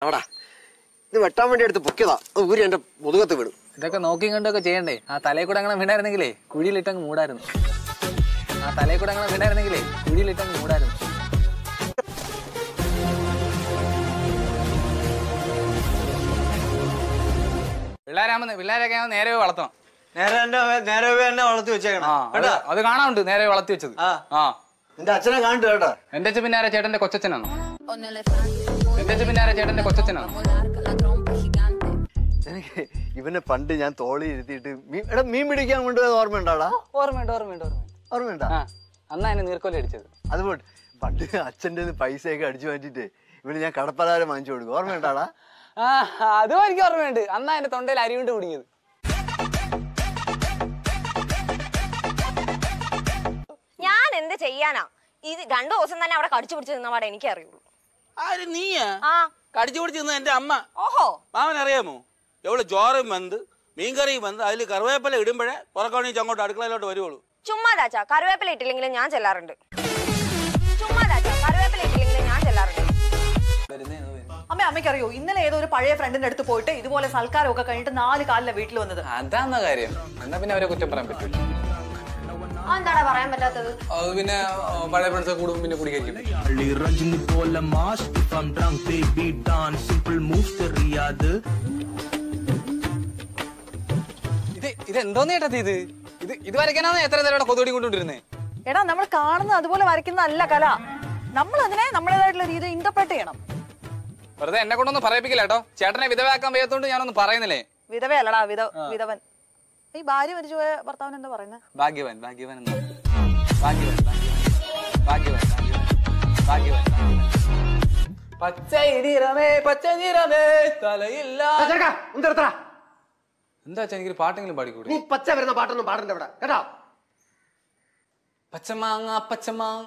അവിടെ ഇത് വെട്ടാൻ വേണ്ടി എടുത്ത് പൊക്കിയതാ അത് ഊരി എന്റെ മുതുകത്ത് വീണു ഇതൊക്കെ നോക്കി കണ്ടൊക്കെ ചെയ്യണ്ടേ ആ തലയിൽ കൂടെ അങ്ങനെ വീണായിരുന്നെങ്കിലേ കുഴിയിലിട്ടങ്ങ് മൂടായിരുന്നു ആ തലയിൽ കൂടെ അങ്ങനെ വീണായിരുന്നെങ്കിലേ കുഴിയിലിട്ടങ്ങ് മൂടായിരുന്നു പിള്ളേരാകുമ്പോ പിള്ളേരൊക്കെ ആവുമ്പോ നേരെ പോയി വളർത്തണം നേരെ എന്റെ നേരെ എന്നെ വളർത്തി വെച്ചേക്കണം ആ അത് അത് കാണാനുണ്ട് നേരെ വളർത്തി വെച്ചത് ആ. ആ നിന്റെ അച്ഛനെ കാണിട്ട് കേട്ടോ എന്റെ അച്ഛൻ പിന്നെ ആരാ ചേട്ടന്റെ കൊച്ചച്ഛനാണോ എന്റെ അച്ഛൻ പിന്നെ ആരാ ചേട്ടന്റെ കൊച്ചച്ഛനാണോ എനിക്ക് ഇവനെ പണ്ട് ഞാൻ തോളി ഇരുത്തിയിട്ട് മീൻ എടാ മീൻ പിടിക്കാൻ കൊണ്ടുപോയത് ഓർമ്മയുണ്ടാടാ ഓർമ്മയുണ്ട് ഓർമ്മയുണ്ട് ഓർമ്മയുണ്ട് ഓർമ്മയുണ്ടാ ആ അന്നാ എന്നെ നീർക്കൊല്ലി അടിച്ചത് അതുപോലെ പണ്ട് അച്ഛൻ്റെ പൈസയൊക്കെ അടിച്ചു മാറ്റിട്ട് ഇവന് ഞാൻ കടപ്പലാരം വാങ്ങിച്ചു കൊടുക്കും ഓർമ്മയുണ്ടാടാ ആ അതും എനിക്ക് ഓർമ്മയുണ്ട് അന്നാ എന്റെ തൊണ്ടയിൽ അരി കൊണ്ട് കുടുങ്ങിയത് ഞാൻ എന്ത് ചെയ്യാനാ ഇത് രണ്ടു ദിവസം തന്നെ അവിടെ കടിച്ചു പിടിച്ച് നിന്ന പാടെ എനിക്ക് അറിയുള്ളൂ ആര് നീയാ ആ കടിച്ചു പിടിച്ച് നിന്ന എന്റെ അമ്മ ഓഹോ മാമൻ അറിയാമോ എവള് ചോറും വെന്ത് മീൻകറിയും വെന്ത് അതിൽ കറിവേപ്പില ഇടുമ്പോഴേ പുറക്കണിച്ച് അങ്ങോട്ട് അടുക്കളയിലോട്ട് വരുവുള്ളൂ ചുമ്മാ ചാച്ചാ കറിവേപ്പില ഇട്ടില്ലെങ്കിലും ഞാൻ ചെല്ലാറുണ്ട് ചുമ്മാ ചാച്ചാ കറിവേപ്പില ഇട്ടില്ലെങ്കിലും ഞാൻ ചെല്ലാറുണ്ട് അമ്മ അമ്മയ്ക്കറിയോ ഇന്നലെ ഏതോ ഒരു പഴയ ഫ്രണ്ടിന്റെ അടുത്ത് പോയിട്ട് ഇതുപോലെ സൽക്കാരമൊക്കെ കഴിഞ്ഞിട്ട് നാല് കാലിലെ വീട്ടിൽ വന്നത് അതാന്ന കാര്യം എന്നാ പിന്നെ അവരെ കുറ്റം പറയാൻ പറ്റൂല എന്താടാ പറയാൻ പറ്റാത്തത് അത് പിന്നെ ആ, പഴയ ഫ്രണ്ട്സ് കൂടും പിന്നെ കുടിക്കായിരിക്കും Ali Rajni Pola Mash, if I'm drunk, they beat down. Simple moves to Riyadh. ഇത് ഇത് എന്തോന്ന് ചേട്ടത്തി ഇത് ഇത് ഇത് വരയ്ക്കാനാണ് എത്ര നേരം ഇവിടെ കൊതുകടി കൊണ്ടുകൊണ്ടിരുന്നേ എടാ നമ്മൾ കാണുന്നത് അതുപോലെ വരയ്ക്കുന്നതല്ല കല നമ്മൾ അതിനെ നമ്മുടേതായിട്ടുള്ള രീതിയിൽ ഇന്റർപ്രറ്റ് ചെയ്യണം വെറുതെ എന്നെ കൊണ്ടൊന്നും പറയിപ്പിക്കില്ല കേട്ടോ ചേട്ടനെ വിധവാക്കാൻ വയ്യാത്തോണ്ട് ഞാനൊന്നും പറയുന്നില്ലേ വിധവയല്ലടാ വിധ വിധവൻ ഈ ഭാര്യ മരിച്ചു പോയ ഭർത്താവിന് എന്താ പറയുന്നത് ഭാഗ്യവാൻ ഭാഗ്യവാൻ എന്നാ ഭാഗ്യവാൻ ഭാഗ്യവാൻ ഭാഗ്യവാൻ ഭാഗ്യവാൻ ഭാഗ്യവാൻ പച്ച നിറമേ പച്ച നിറമേ തലയില്ല എന്താ വെച്ചാ എനിക്കൊരു പാട്ടെങ്കിലും പാടിക്കൂടി നീ പച്ച വരുന്ന പാട്ടൊന്നും പാടണ്ട ഇവിടെ കേട്ടോ പച്ചമാങ്ങ പച്ചമാങ്ങ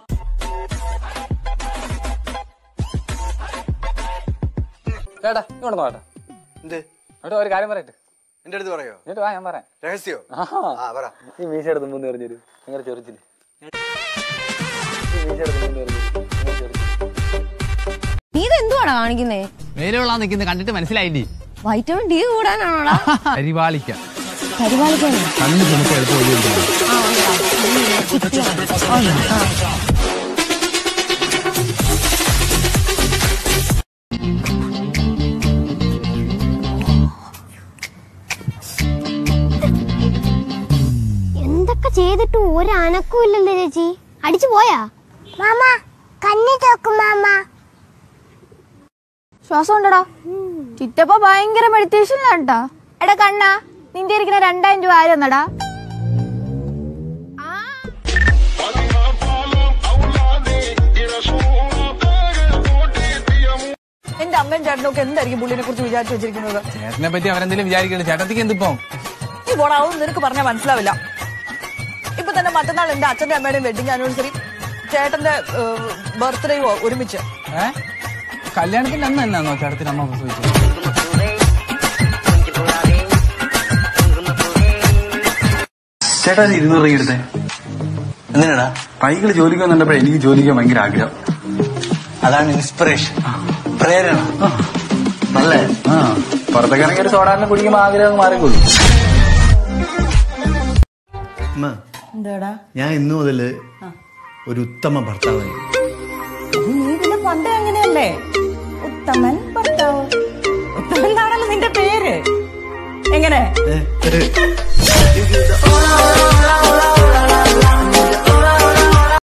ചേട്ടാ ഇങ്ങോട്ട് നോട്ടാ എന്ത് കേട്ടോ ഒരു കാര്യം പറയട്ടെ എന്റെ അടുത്ത് പറയോ എന്നിട്ട് വാ ഞാൻ പറയാം രഹസ്യോ ആ പറ ഈ മീശ എടുത്ത് മുന്നേ എറിഞ്ഞൊരു അങ്ങനെ ചെറുച്ചില് ഈ മീശ എടുത്ത് മുന്നേ എറിഞ്ഞൊരു അങ്ങനെ ചെറുച്ചില് നീ ഇത് എന്തുവാടാ കാണിക്കുന്നേ വേരുകൊള്ളാൻ നിൽക്കുന്നത് കണ്ടിട്ട് മനസ്സിലായില്ലേ വൈറ്റമിൻ ഡി കൂടാനാണോടാ പരിപാലിക്കാം പരിപാലിക്കാനോ കണ്ണ് ചുമക്ക് എളുപ്പം ഒഴിവാക്കണം എന്തൊക്കെ ചെയ്തിട്ടും ഒരു അനക്കും ഇല്ലല്ലോ ചേച്ചി അടിച്ചു പോയാ മാമ കണ്ണി തോക്കും മാമ ശ്വാസം ഉണ്ടടാ ചിറ്റപ്പ ഭയങ്കര മെഡിറ്റേഷനിലാണ്ടാ എടാ കണ്ണാ നിന്റെ ഇരിക്കുന്ന രണ്ടായിരം രൂപ ആര് തന്നടാ എന്റെ അമ്മയും ചേട്ടനും ഒക്കെ എന്തായിരിക്കും പുള്ളിനെ കുറിച്ച് വിചാരിച്ചു വെച്ചിരിക്കുന്നത് ചേട്ടനെ പറ്റി അവരെന്തെങ്കിലും വിചാരിക്കണം ചേട്ടത്തിക്ക് എന്തിപ്പം നീ പോടാ അതൊന്നും നിനക്ക് പറഞ്ഞാൽ മനസ്സിലാവില്ല ഇപ്പൊ തന്നെ മറ്റന്നാൾ എന്റെ അച്ഛന്റെ അമ്മയുടെയും വെഡിങ് ആനിവേഴ്സറി ചേട്ടന്റെ ബർത്ത്ഡേയോ ഒരുമിച്ച് ഏ കല്യാണത്തിന്റെ അന്ന് എന്നാന്നോ ചേട്ടത്തിന് അമ്മ പ്രസവിച്ചത് ചേട്ടാ ഒരു ഇരുന്നൂറ് രൂപ എടുത്തേ എന്തിനാടാ പൈകള് ജോലിക്ക് വന്നിട്ടപ്പോഴേ എനിക്ക് ജോലിക്ക് ഭയങ്കര ആഗ്രഹം അതാണ് ഇൻസ്പിറേഷൻ പ്രേരണ നല്ലേ ആ പുറത്തൊക്കെ ഇറങ്ങി ഒരു സോഡാനെ കുടിക്കുമ്പോൾ ആഗ്രഹം മാറിക്കൊള്ളു അമ്മ എന്താടാ ഞാൻ ഇന്നു മുതല് ഒരു ഉത്തമ ഭർത്താവായി നീ പിന്നെ പണ്ട് അങ്ങനെയല്ലേ ഉത്തമൻ ഭർത്താവ് ഉത്തമൻ എന്നാണല്ലോ നിന്റെ പേര് എങ്ങനെ ഏ, ഒരു-